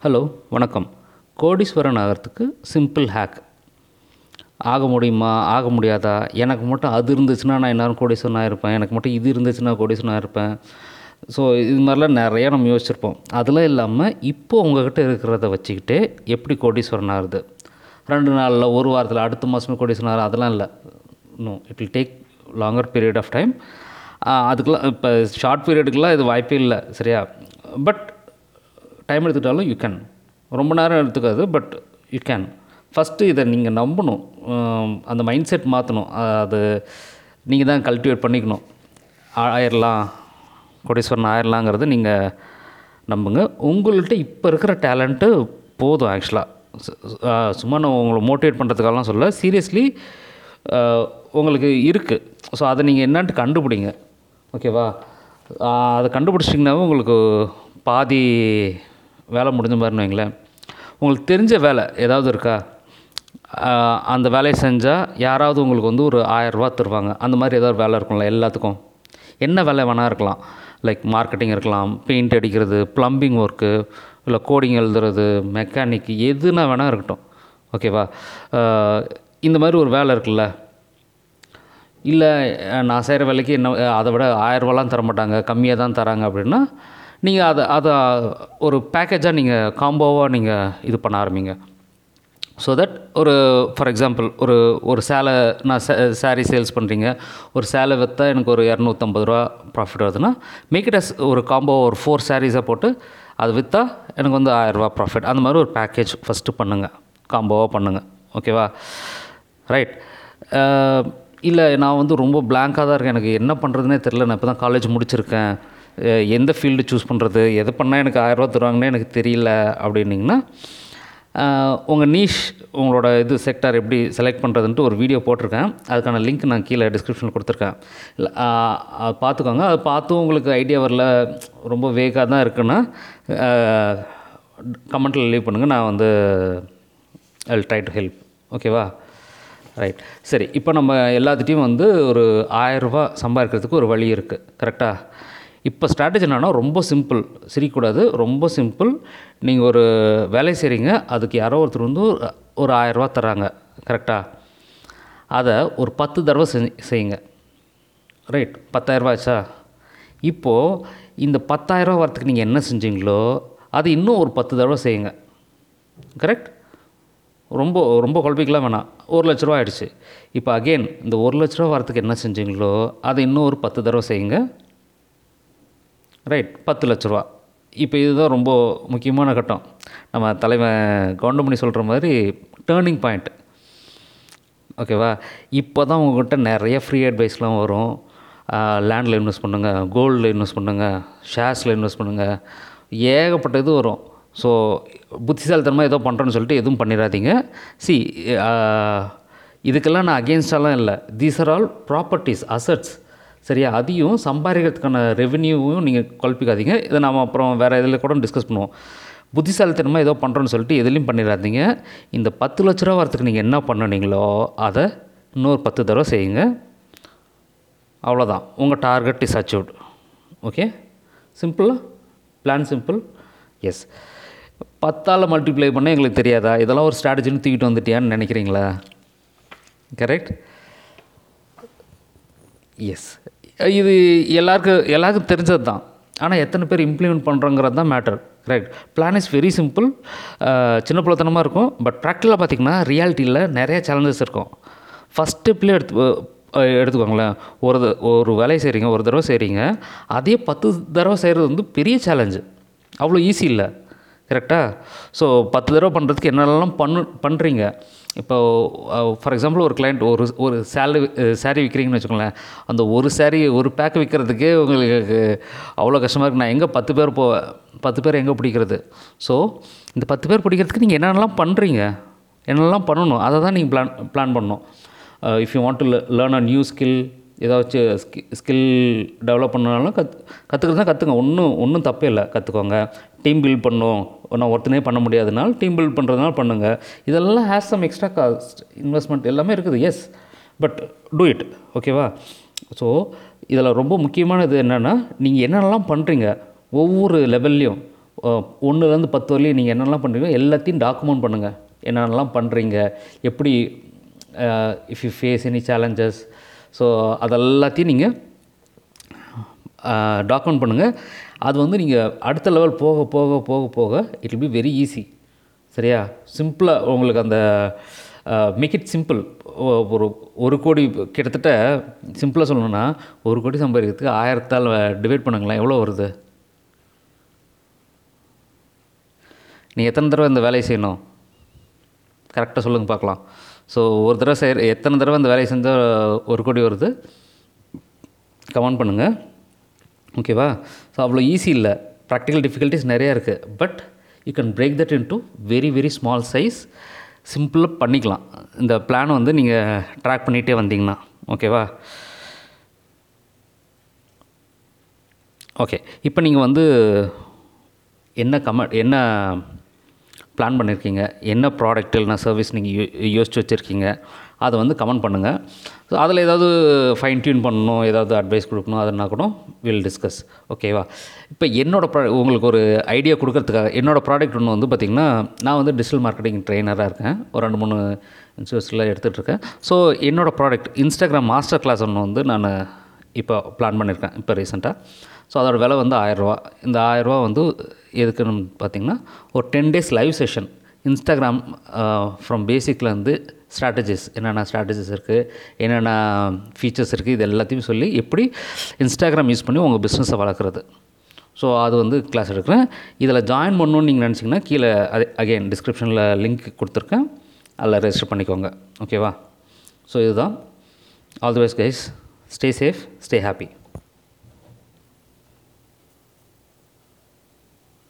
hello வணக்கம் கோடீஸ்வரன் ஆகிறதுக்கு சிம்பிள் ஹேக் ஆக முடியுமா ஆக முடியாதா எனக்கு மட்டும் அது இருந்துச்சுன்னா நான் எந்நேரம் கோடீஸ்வரன் ஆகிருப்பேன் எனக்கு மட்டும் இது இருந்துச்சுன்னா கோடீஸ்வரன் ஆகிருப்பேன் ஸோ இது மாதிரிலாம் நிறையா நம்ம யோசிச்சிருப்போம் அதெல்லாம் இல்லாமல் இப்போ உங்ககிட்ட இருக்கிறத வச்சுக்கிட்டே எப்படி கோடீஸ்வரன் ஆகுது ரெண்டு நாளில் ஒரு வாரத்தில் அடுத்த மாதமே கோடீஸ்வரன் ஆகுது அதெல்லாம் இல்லை no it will take longer period of time அதுக்கெலாம் இப்போ ஷார்ட் பீரியடுக்கெலாம் இது வாய்ப்பே இல்லை சரியா பட் டைம் எடுத்துக்கிட்டாலும் யூ கேன் ரொம்ப நேரம் எடுத்துக்காது பட் யூ கேன் ஃபஸ்ட்டு இதை நீங்கள் நம்பணும் ஆம், அந்த மைண்ட் செட் மாற்றணும் அது நீங்கள் தான் கல்டிவேட் பண்ணிக்கணும் ஆ- ஆயிரலாம் கோடீஸ்வரன் ஆயிரலாங்கிறது நீங்கள் நம்புங்க உங்கள்கிட்ட இப்போ இருக்கிற டேலண்ட்டு போதும் ஆக்சுவலாக சும்மா நான் உங்களை மோட்டிவேட் பண்ணுறதுக்காகலாம் சொல்ல சீரியஸ்லி உங்களுக்கு இருக்குது ஸோ அதை நீங்கள் என்னன்ட்டு கண்டுபிடிங்க ஓகேவா ஆஹ் அதை கண்டுபிடிச்சிட்டிங்கனாவே உங்களுக்கு பாதி வேலை முடிஞ்ச மாதிரின்னு வைங்களேன் உங்களுக்கு தெரிஞ்ச வேலை ஏதாவது இருக்கா ஆஹ் அந்த வேலையை செஞ்சால் யாராவது உங்களுக்கு வந்து ஒரு ஆயரூபா தருவாங்க அந்த மாதிரி ஏதாவது வேலை இருக்கும்ல எல்லாத்துக்கும் என்ன வேலை வேணால் இருக்கலாம் லைக் மார்க்கெட்டிங் இருக்கலாம் பெயிண்ட் அடிக்கிறது ப்ளம்பிங் ஒர்க்கு இல்லை கோடிங் எழுதுறது மெக்கானிக் எதுனா வேணால் இருக்கட்டும் ஓகேவா ஆஹ் இந்த மாதிரி ஒரு வேலை இருக்குல்ல இல்லை நான் செய்கிற வேலைக்கு என்ன அதை விட ஆயரூபாலாம் தர மாட்டாங்க கம்மியாக தான் தராங்க அப்படின்னா நீங்கள் அதை அதை ஒரு பேக்கேஜாக நீங்கள் காம்போவாக நீங்கள் இது பண்ண ஆரம்பிங்க ஸோ தட் ஒரு ஃபார் எக்ஸாம்பிள் ஒரு ஒரு சேலை நான் சாரீ சேல்ஸ் பண்ணுறீங்க ஒரு சேலை விற்றா எனக்கு ஒரு இரநூத்தம்பது ரூபா ப்ராஃபிட் வருதுன்னா மேக் இட் அஸ் ஒரு காம்போ ஒரு ஃபோர் சாரீஸாக போட்டு அது விற்றா எனக்கு வந்து ஆயரூபா ப்ராஃபிட் அந்த மாதிரி ஒரு பேக்கேஜ் ஃபஸ்ட்டு பண்ணுங்கள் காம்போவாக பண்ணுங்கள் ஓகேவா ரைட் இல்லை நான் வந்து ரொம்ப blank-ஆ தான் இருக்கேன் எனக்கு என்ன பண்ணுறதுனே தெரில நான் இப்போ தான் காலேஜ் முடிச்சிருக்கேன் அஹ் எந்த ஃபீல்டு சூஸ் பண்ணுறது எது பண்ணால் எனக்கு ஆயிரரூவா தருவாங்கன்னே எனக்கு தெரியல அப்படின்னிங்கன்னா உங்கள் நீஷ் உங்களோட இது செக்டார் எப்படி செலக்ட் பண்ணுறதுன்ட்டு ஒரு வீடியோ போட்டிருக்கேன் அதுக்கான லிங்க் நான் கீழே டிஸ்கிரிப்ஷனில் கொடுத்துருக்கேன் இல்லை அது பார்த்துக்கோங்க அது பார்த்தும் உங்களுக்கு ஐடியா வரல ரொம்ப வேகாக தான் இருக்குன்னா கமெண்ட்டில் லீவ் பண்ணுங்கள் நான் வந்து ஐ ட்ரை டு ஹெல்ப் ஓகேவா ரைட் சரி இப்போ நம்ம எல்லாத்துட்டையும் வந்து ஒரு ஆயரூபா சம்பாதிக்கிறதுக்கு ஒரு வழி இருக்குது கரெக்டாக இப்போ ஸ்ட்ராட்டஜி என்னன்னா ரொம்ப சிம்பிள் சிரிக்கக்கூடாது ரொம்ப சிம்பிள் நீங்கள் ஒரு வேலை செய்கிறீங்க அதுக்கு யாரோ ஒருத்தர் வந்து ஒரு- ஒரு ஆயரூபா தராங்க கரெக்டாக அதை ஒரு பத்து தடவை செஞ்சு செய்யுங்க ரைட் பத்தாயிரரூபா ஆச்சா இப்போது இந்த பத்தாயிரரூபா வரத்துக்கு நீங்கள் என்ன செஞ்சீங்களோ அது இன்னும் ஒரு பத்து தடவை செய்யுங்க கரெக்ட் ரொம்ப ரொம்ப குழப்பிக்கலாம் வேணாம் ஒரு லட்ச ரூபா ஆயிடுச்சு இப்போ அகெயின் இந்த ஒரு லட்ச ரூபா வரத்துக்கு என்ன செஞ்சீங்களோ அதை இன்னும் ஒரு பத்து தடவை செய்யுங்க ரைட் பத்து லட்ச ரூபா இப்போ இதுதான் ரொம்ப முக்கியமான கட்டம் நம்ம தலைவன் கவுண்டமணி சொல்கிற மாதிரி டேர்னிங் பாயிண்ட் ஓகேவா இப்போ தான் உங்கள்கிட்ட நிறைய ஃப்ரீ அட்வைஸ்லாம் வரும் லேண்டில் இன்வெஸ்ட் பண்ணுங்கள் கோல்டில் இன்வெஸ்ட் பண்ணுங்கள் ஷேர்ஸில் இன்வெஸ்ட் பண்ணுங்கள் ஏகப்பட்ட இது வரும் ஸோ புத்திசாலித்தனமாக ஏதோ பண்ணுறேன்னு சொல்லிட்டு எதுவும் பண்ணிடாதீங்க சி இதுக்கெல்லாம் நான் அகேன்ஸ்டாலாம் இல்லை these are all properties assets சரியா அதையும் சம்பாதிக்கிறதுக்கான ரெவென்யூவும் நீங்கள் குழப்பிக்காதீங்க இதை நாம் அப்புறம் வேறு இதில் கூட டிஸ்கஸ் பண்ணுவோம் புத்திசாலித்தனமாக ஏதோ பண்ணுறோன்னு சொல்லிட்டு எதுலேயும் பண்ணிடாதீங்க இந்த பத்து லட்ச ரூபா வரத்துக்கு நீங்கள் என்ன பண்ணுனீங்களோ அதை இன்னொரு பத்து தடவை செய்யுங்க அவ்வளோதான் உங்கள் டார்கெட் இஸ் அச்சீவ்ட் ஓகே சிம்பிளா பிளான் சிம்பிள் எஸ் பத்தால் மல்டிப்ளை பண்ண எங்களுக்கு தெரியாதா இதெல்லாம் ஒரு ஸ்ட்ராட்டஜின்னு தூக்கிட்டு வந்துட்டியான்னு நினைக்கிறீங்களா கரெக்ட் எஸ் இது எல்லாருக்கும் எல்லாருக்கும் தெரிஞ்சது தான் ஆனால் எத்தனை பேர் இம்ப்ளிமெண்ட் பண்ணுறோங்கிறது தான் matter correct plan is very simple சின்ன பிள்ளைத்தனமாக இருக்கும் பட் ப்ராக்டிக்கலாக பார்த்திங்கன்னா ரியாலிட்டியில் நிறைய சேலஞ்சஸ் இருக்கும் ஃபஸ்ட் ஸ்டெப்லேயே எடுத்து அஹ் எடுத்துக்கோங்களேன் ஒரு த- ஒரு வேலையை செய்கிறீங்க ஒரு தடவை செய்கிறீங்க அதே பத்து தடவை செய்கிறது வந்து பெரிய சேலஞ்சு அவ்வளோ ஈஸி இல்லை கரெக்டாக ஸோ பத்து தடவை பண்ணுறதுக்கு என்னென்னலாம் பண்ணு பண்ணுறீங்க இப்போ ஃபார் எக்ஸாம்பிள் ஒரு கிளைண்ட் ஒரு ஒரு சேலை saree விற்கிறீங்கன்னு வச்சுக்கோங்களேன் அந்த ஒரு saree ஒரு பேக் விற்கிறதுக்கே உங்களுக்கு அவ்வளோ கஷ்டமாக இருக்கு நான் எங்கே பத்து பேர் போ பத்து பேர் எங்கே பிடிக்கிறது ஸோ இந்த பத்து பேர் பிடிக்கிறதுக்கு நீங்கள் என்னென்னலாம் பண்ணுறீங்க என்னென்னலாம் பண்ணணும் அதை தான் நீங்கள் பிளான் பிளான் பண்ணணும் if you want to learn a new skill ஏதாச்சும் ஸ்கி ஸ்கில் டெவலப் பண்ணனாலும் கத் கற்றுக்கிறது தான் கற்றுங்க ஒன்றும் ஒன்றும் தப்பே இல்லை கற்றுக்கோங்க டீம் பில்ட் பண்ணணும் நான் ஒருத்தனே பண்ண முடியாதனால டீம் பில்ட் பண்ணுறதுனால பண்ணுங்கள் இதெல்லாம் has some extra cost investment எல்லாமே இருக்குது எஸ் பட் டூ இட் ஓகேவா ஸோ இதில் ரொம்ப முக்கியமானது என்னென்னா நீங்கள் என்னென்னலாம் பண்ணுறீங்க ஒவ்வொரு லெவல்லையும் ஒன்றுலேருந்து பத்து வரலையும் நீங்கள் என்னெல்லாம் பண்ணுறீங்க எல்லாத்தையும் டாக்குமெண்ட் பண்ணுங்கள் என்னென்னலாம் பண்ணுறீங்க எப்படி if you face any challenges so அதெல்லாத்தையும் நீங்கள் டாக்குமெண்ட் பண்ணுங்கள் அது வந்து நீங்கள் அடுத்த லெவல் போக போக போக போக it will be very easy சரியா சிம்பிளாக உங்களுக்கு அந்த மேக் இட் சிம்பிள் ஒரு ஒரு கோடி கிட்டத்தட்ட சிம்பிளாக சொல்லணும்னா ஒரு கோடி சம்பாதிக்கிறதுக்கு ஆயிரத்தால் டிவைட் பண்ணுங்களேன் எவ்வளோ வருது நீங்கள் எத்தனை தடவை இந்த வேலையை செய்யணும் கரெக்டாக சொல்லுங்கள் பார்க்கலாம் ஸோ ஒரு தடவை செய்ய எத்தனை தடவை இந்த வேலையை செஞ்சால் ஒரு கோடி வருது கமெண்ட் பண்ணுங்கள் ஓகேவா ஸோ அவ்வளோ ஈஸி இல்லை ப்ராக்டிக்கல் டிஃபிகல்ட்டிஸ் நிறையா இருக்குது but you can break that into very very small size சிம்பிளாக பண்ணிக்கலாம் இந்த பிளானை வந்து நீங்கள் ட்ராக் பண்ணிகிட்டே வந்தீங்கன்னா ஓகேவா ஓகே இப்போ நீங்கள் வந்து என்ன கம என்ன பிளான் பண்ணியிருக்கீங்க என்ன ப்ராடக்ட் இல்லைனா சர்வீஸ் நீங்கள் யோ யோசிச்சு வச்சுருக்கீங்க அதை வந்து கமெண்ட் பண்ணுங்கள் ஸோ அதில் ஏதாவது ஃபைன் டியூன் பண்ணணும் ஏதாவது அட்வைஸ் கொடுக்கணும் அதனா கூட வில் டிஸ்கஸ் ஓகேவா இப்போ என்னோடய ப்ரா உங்களுக்கு ஒரு ஐடியா கொடுக்கறதுக்காக என்னோடய ப்ராடக்ட் ஒன்று வந்து பார்த்திங்கன்னா நான் வந்து டிஜிட்டல் மார்க்கெட்டிங் ட்ரெயினராக இருக்கேன் ஒரு ரெண்டு மூணு இன்ஸ்டியூட்ஸில் எடுத்துகிட்டு இருக்கேன் ஸோ என்னோடய ப்ராடக்ட் இன்ஸ்டாகிராம் மாஸ்டர் கிளாஸ் ஒன்று வந்து நான் இப்போ பிளான் பண்ணியிருக்கேன் இப்போ ரீசெண்டாக ஸோ அதோட விலை வந்து ஆயரூவா இந்த ஆயரூவா வந்து எதுக்குன்னு பார்த்தீங்கன்னா ஒரு ten days live session Instagram from பேசிக்லேருந்து ஸ்ட்ராட்டஜிஸ் என்னென்ன ஸ்ட்ராட்டஜிஸ் இருக்குது என்னென்ன ஃபீச்சர்ஸ் இருக்குது இது எல்லாத்தையும் சொல்லி எப்படி இன்ஸ்டாகிராம் யூஸ் பண்ணி உங்கள் பிஸ்னஸை வளர்க்குறது ஸோ அது வந்து கிளாஸ் எடுக்கிறேன் இதில் ஜாயின் பண்ணணுன்னு நீங்கள் நினச்சிங்கன்னா கீழே அது அகெயின் டிஸ்கிரிப்ஷனில் லிங்க் கொடுத்துருக்கேன் அதில் ரெஜிஸ்டர் பண்ணிக்கோங்க ஓகேவா ஸோ இதுதான் all the best guys stay safe stay happy